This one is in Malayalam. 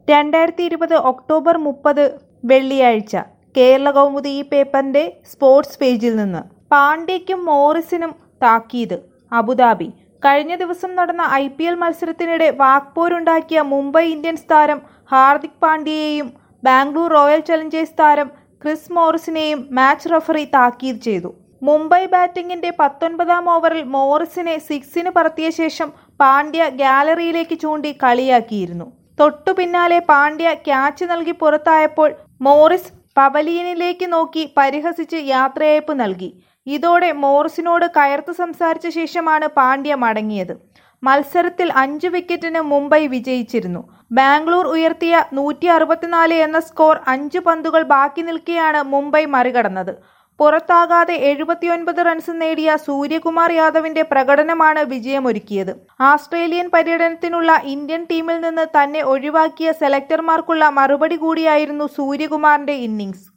രണ്ടായിരത്തി ഇരുപത് ഒക്ടോബർ മുപ്പത് വെള്ളിയാഴ്ച കേരള കൗമുദി ഈ പേപ്പറിന്റെ സ്പോർട്സ് പേജിൽ നിന്ന് പാണ്ഡ്യയ്ക്കും മോറിസിനും താക്കീത് അബുദാബി കഴിഞ്ഞ ദിവസം നടന്ന ഐ പി എൽ മത്സരത്തിനിടെ വാക്പോരുണ്ടാക്കിയ മുംബൈ ഇന്ത്യൻസ് താരം ഹാർദിക് പാണ്ഡ്യയെയും ബാംഗ്ലൂർ റോയൽ ചലഞ്ചേഴ്സ് താരം ക്രിസ് മോറിസിനെയും മാച്ച് റഫറി താക്കീത് ചെയ്തു മുംബൈ ബാറ്റിംഗിന്റെ പത്തൊൻപതാം ഓവറിൽ മോറിസിനെ സിക്സിന് പറത്തിയ ശേഷം പാണ്ഡ്യ ഗാലറിയിലേക്ക് ചൂണ്ടി കളിയാക്കിയിരുന്നു തൊട്ടു പിന്നാലെ പാണ്ഡ്യ ക്യാച്ച് നൽകി പുറത്തായപ്പോൾ മോറിസ് പവലിയനിലേക്ക് നോക്കി പരിഹസിച്ച് യാത്രയയപ്പ് നൽകി ഇതോടെ മോറിസിനോട് കയർത്ത് സംസാരിച്ച ശേഷമാണ് പാണ്ഡ്യ മടങ്ങിയത് മത്സരത്തിൽ അഞ്ചു വിക്കറ്റിന് മുംബൈ വിജയിച്ചിരുന്നു ബാംഗ്ലൂർ ഉയർത്തിയ നൂറ്റി അറുപത്തിനാല് എന്ന സ്കോർ അഞ്ചു പന്തുകൾ ബാക്കി നിൽക്കെയാണ് മുംബൈ മറികടന്നത് പുറത്താകാതെ എഴുപത്തിയൊൻപത് റൺസ് നേടിയ സൂര്യകുമാർ യാദവിന്റെ പ്രകടനമാണ് വിജയമൊരുക്കിയത് ആസ്ട്രേലിയൻ പര്യടനത്തിനുള്ള ഇന്ത്യൻ ടീമിൽ നിന്ന് തന്നെ ഒഴിവാക്കിയ സെലക്ടർമാർക്കുള്ള മറുപടി കൂടിയായിരുന്നു സൂര്യകുമാറിന്റെ ഇന്നിംഗ്സ്